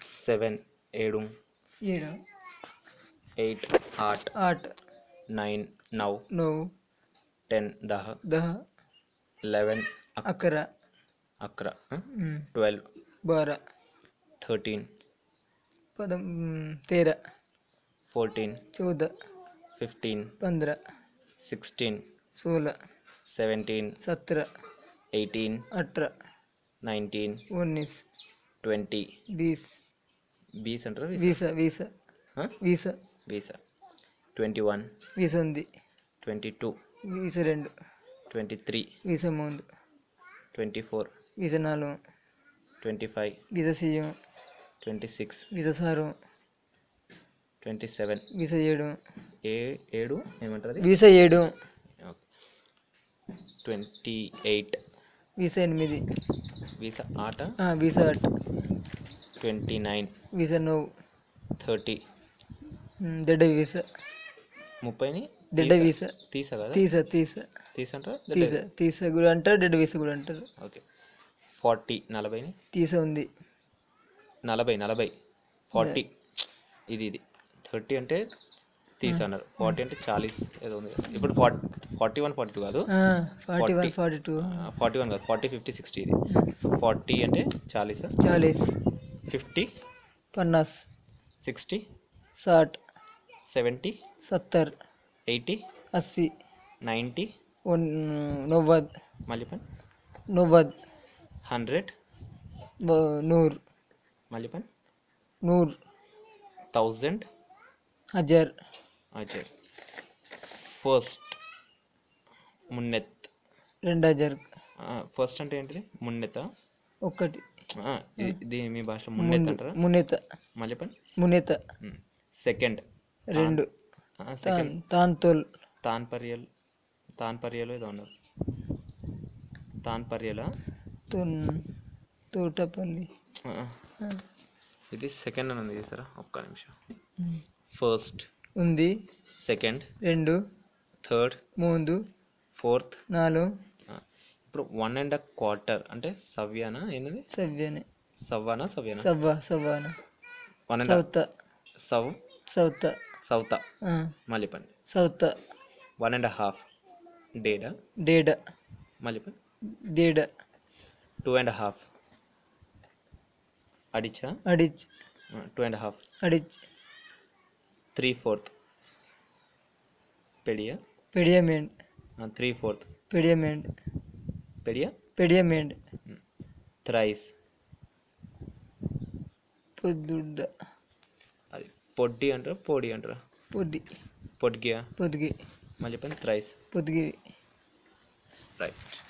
Seven ఏడు ఏడు eight ఆట్ आठ నైన్ నౌ नऊ టెన్ దహ दहा లెవెన్ अकरा అక్ర हम्म, ట్వెల్వ్ बारा థర్టీన్ पद हम्म, तेरा ఫోర్టీన్ चौदह ఫిఫ్టీన్ पंद्रह సిక్స్టీన్ सोलह సెవెంటీన్ सत्रह ఎయిటీన్ अठारह నైన్టీన్ उन्नीस ట్వంటీ बीस బీస్ అంటారా వీసా వీసా వీసా వీసా ట్వంటీ వన్ వీసా ఉంది ట్వంటీ టూ వీసా రెండు ట్వంటీ త్రీ వీసా మూడు ట్వంటీ ఫోర్ వీసా నాలుగు ట్వంటీ ఫైవ్ వీసా సియ్యం ట్వంటీ సిక్స్ వీసా సారు ట్వంటీ సెవెన్ వీసా ఏడు ఏ ఏడు ఏమంటారు అది వీసా ఏడు ట్వంటీ ఎయిట్ వీసా ఎనిమిది వీసా ఆట ఆ, వీసా అట్ ట్వంటీ నైన్ వీసా నవ్వు థర్టీ దెడ్డ వీసా ముప్పైని దెడ్డ వీసా తీసా కదా తీసా తీసా తీసంటారా తీసా తీసా కూడా అంటారు డెడ్ వీసా కూడా అంటారు ఓకే ఫార్టీ నలభైని తీసా ఉంది నలభై నలభై ఫార్టీ ఇది ఇది థర్టీ అంటే తీసా అన్నారు ఫార్టీ అంటే చాలీస్ ఏదో ఉంది కదా. ఇప్పుడు forty forty one forty two కాదు forty one forty two forty one కాదు ఫార్టీ ఫిఫ్టీ సిక్స్టీ ఇది సో ఫార్టీ అంటే చాలీస్ చాలీస్ ఫిఫ్టీ पन्नास సిక్స్టీ साठ సెవెంటీ सत्तर ఎయిటీ अस्सी నైంటీ उन नव्वद మళ్ళీ పని नव्वद హండ్రెడ్ व- नूर మళ్ళీ పని नूर థౌజండ్ हजार అజర్ ఫస్ట్ మున్నెత్ రెండు హజార్ ఫస్ట్ అంటే ఏంటిది మున్నెత ఒకటి ఆ, ఇది- ఇది మీ భాషలో మున్నెత్ అంటారా మునేత మళ్ళీ పని మునేత సెకండ్ రెండు సెకండ్ తాంతోల్ తాన్పర్యల్ తాన్పర్యలు ఏదో ఉన్నారు తాన్పర్యల తోన్ తోటపల్లి ఇది సెకండ్ అని ఉంది చూసారా ఒక్క నిమిషం ఫస్ట్ ఉంది సెకండ్ రెండు థర్డ్ మూడు ఫోర్త్ నాలుగు ఇప్పుడు వన్ అండ్ అ క్వార్టర్ అంటే సవ్యానా ఏంది సవ్యనే సవ్వానా సవ్యానా సవ్వ సవ్వాన వన్ అండ్ సౌత సవ్ సౌత సౌత ఆ, మళ్ళీ పని సౌత వన్ అండ్ హాఫ్ డేడా డేడ మళ్ళీ పని డేడ టూ అండ్ హాఫ్ అడిచా అడిచ్ టూ అండ్ హాఫ్ అడిచ్ త్రీ ఫోర్త్ పెడియా పెడియమెండ్ త్రీ ఫోర్త్ పెడియమెండ్ పెడియా పెడియమెండ్ థ్రైస్ పొద్దుడ్డ అది పొడ్డి అంటారా పొడి అంటారా పొద్ది పొడ్గియా పొద్దుగి మళ్ళీ పని థ్రైస్ పొద్దుగిరి రైట్